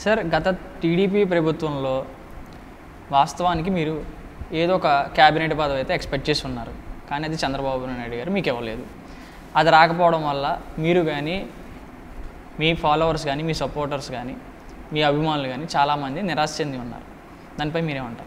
sir గత TDP ప్రభుత్వంలో వాస్తవానికి మీరు ఏదో ఒక క్యాబినెట్ పదవి అయితే ఎక్స్పెక్ట్ చేసి ఉన్నారు కానీ అది చంద్రబాబు నాయుడు గారు మీకు ఇవ్వలేదు అది రాకపోవడం వల్ల మీరు కానీ మీ ఫాలోవర్స్ కానీ మీ సపోర్టర్స్ కానీ మీ అభిమానులు కానీ చాలామంది నిరాశ చెంది ఉన్నారు దానిపై మీరేమంటారు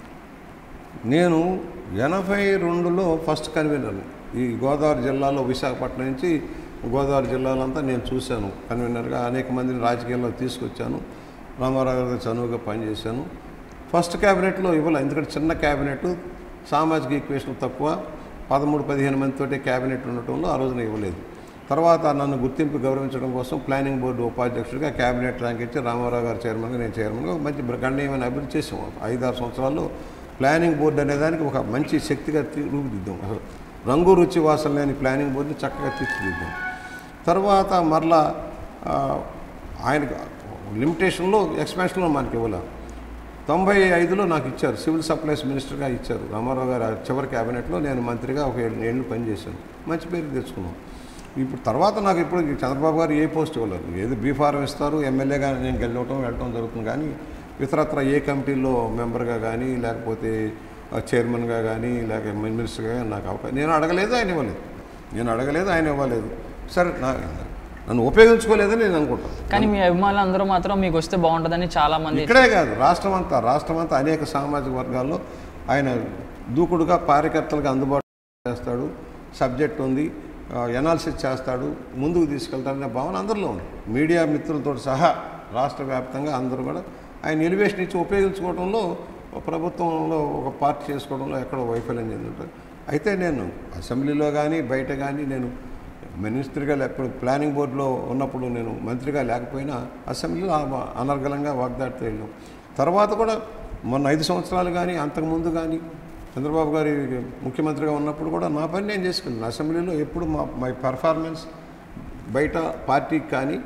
నేను ఎనభై రెండులో ఫస్ట్ కన్వీనర్ ఈ గోదావరి జిల్లాలో విశాఖపట్నం నుంచి గోదావరి జిల్లాలంతా నేను చూశాను కన్వీనర్గా అనేక మందిని రాజకీయాల్లో తీసుకొచ్చాను రామారావు గారి చనువుగా పనిచేశాను ఫస్ట్ క్యాబినెట్లో ఇవ్వలే ఎందుకంటే చిన్న క్యాబినెట్ సామాజిక ఈక్వేషన్ తక్కువ పదమూడు పదిహేను మందితోటి క్యాబినెట్ ఉండటంలో ఆ రోజున ఇవ్వలేదు తర్వాత నన్ను గుర్తింపు గౌరవించడం కోసం ప్లానింగ్ బోర్డు ఉపాధ్యక్షుడిగా క్యాబినెట్ ర్యాంక్ ఇచ్చి రామారావు గారు చైర్మన్గా నేను చైర్మన్గా ఒక మంచి గణనీయమైన అభివృద్ధి చేసాం ఐదారు సంవత్సరాల్లో ప్లానింగ్ బోర్డు అనే దానికి ఒక మంచి శక్తిగా తీ- రూపుదిద్దాం అసలు రంగు రుచి వాసన లేని ప్లానింగ్ బోర్డుని చక్కగా తీర్చిదిద్దాం తర్వాత మరలా ఆ, ఆయనకు లిమిటేషన్లో ఎక్స్పాన్షన్లో మనకి ఇవ్వలే తొంభై ఐదులో నాకు ఇచ్చారు సివిల్ సప్లైస్ మినిస్టర్గా ఇచ్చారు రామారావు గారు ఆ చివరి క్యాబినెట్లో నేను మంత్రిగా ఒక ఏడు ఏళ్ళు పనిచేశాను మంచి పేరు తెచ్చుకున్నాం ఇప్పుడు తర్వాత నాకు ఇప్పుడు చంద్రబాబు గారు ఏ పోస్ట్ ఇవ్వలేదు ఏదో బీఫారం ఇస్తారు ఎమ్మెల్యేగా నేను గెలవటం వెళ్ళటం జరుగుతుంది కానీ ఇతరత్ర ఏ కమిటీలో మెంబర్గా కానీ లేకపోతే ఆ, చైర్మన్గా కానీ లేక మినిస్టర్గా కానీ నాకు అవకాశం నేను అడగలేదు ఆయన ఇవ్వలేదు నేను అడగలేదు ఆయన ఇవ్వలేదు సరే నా నన్ను ఉపయోగించుకోలేదని నేను అనుకుంటాను కానీ మీ అభిమానులు అందరూ మాత్రం మీకు వస్తే బాగుంటుందని చాలామంది ఇక్కడే కాదు రాష్ట్రం అంతా రాష్ట్రం అంతా అనేక సామాజిక వర్గాల్లో ఆయన దూకుడుగా కార్యకర్తలకు అందుబాటు చేస్తాడు సబ్జెక్ట్ ఉంది ఎనాలిసిస్ చేస్తాడు ముందుకు తీసుకెళ్తాడనే భావన అందరిలో ఉంది మీడియా మిత్రులతో సహా రాష్ట్ర వ్యాప్తంగా అందరూ కూడా ఆయన ఎలివేషన్ ఇచ్చి ఉపయోగించుకోవడంలో ప్రభుత్వంలో ఒక పార్టీ చేసుకోవడంలో ఎక్కడో వైఫల్యం చెందుంటారు అయితే నేను అసెంబ్లీలో కానీ బయట కానీ నేను మినిస్టర్గా లేకపోతే ప్లానింగ్ బోర్డులో ఉన్నప్పుడు నేను మంత్రిగా లేకపోయినా అసెంబ్లీలో ఆ- అనర్గళంగా వాగ్దాటితో వెళ్ళాం తర్వాత కూడా మొన్న ఐదు సంవత్సరాలు కానీ అంతకుముందు కానీ చంద్రబాబు గారి ముఖ్యమంత్రిగా ఉన్నప్పుడు కూడా నా పని నేను చేసుకున్నాను అసెంబ్లీలో ఎప్పుడు మా మై పర్ఫార్మెన్స్ బయట పార్టీకి కానీ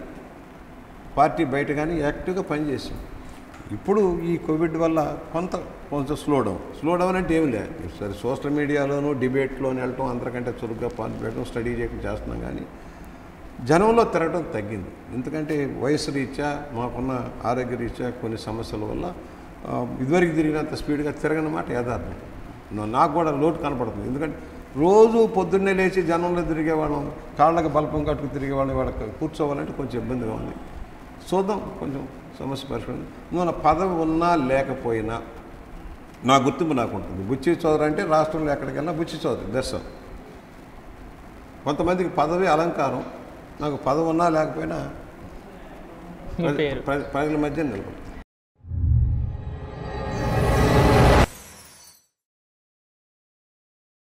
పార్టీ బయట కానీ యాక్టివ్గా పనిచేసాం ఇప్పుడు ఈ కోవిడ్ వల్ల కొంత కొంచెం స్లో డౌన్ స్లో డౌన్ అంటే ఏమి లేదు సరే సోషల్ మీడియాలోనూ డిబేట్లోనూ వెళ్ళటం అందరికంటే చురుగ్గా పాల్గొనడం స్టడీ చేయడం చేస్తున్నాం కానీ జనంలో తిరగడం తగ్గింది ఎందుకంటే వయసు రీత్యా మాకున్న ఆరోగ్య రీత్యా కొన్ని సమస్యల వల్ల ఆ, ఇదివరకు తిరిగినంత స్పీడ్గా తిరగనమాట యథార్థం నా- నాకు కూడా లోటు కనపడుతుంది ఎందుకంటే రోజు పొద్దున్నే లేచి జనంలో తిరిగేవాళ్ళం కాళ్ళకి బల్పం కట్టుకు తిరిగేవాళ్ళం వాళ్ళకి కూర్చోవాలంటే కొంచెం ఇబ్బందిగా ఉంది చూద్దాం కొంచెం సమస్య పరిష్కారం నువ్వు పదవి ఉన్నా లేకపోయినా నా గుర్తింపు నాకు ఉంటుంది బుచ్చి చౌదరి అంటే రాష్ట్రంలో ఎక్కడికెళ్ళినా బుచ్చి చౌదరి దర్శనం కొంతమందికి పదవి అలంకారం నాకు పదవి ఉన్నా లేకపోయినా మీ పేరు ప్ర- ప్రజల మధ్య నిలబడుతుంది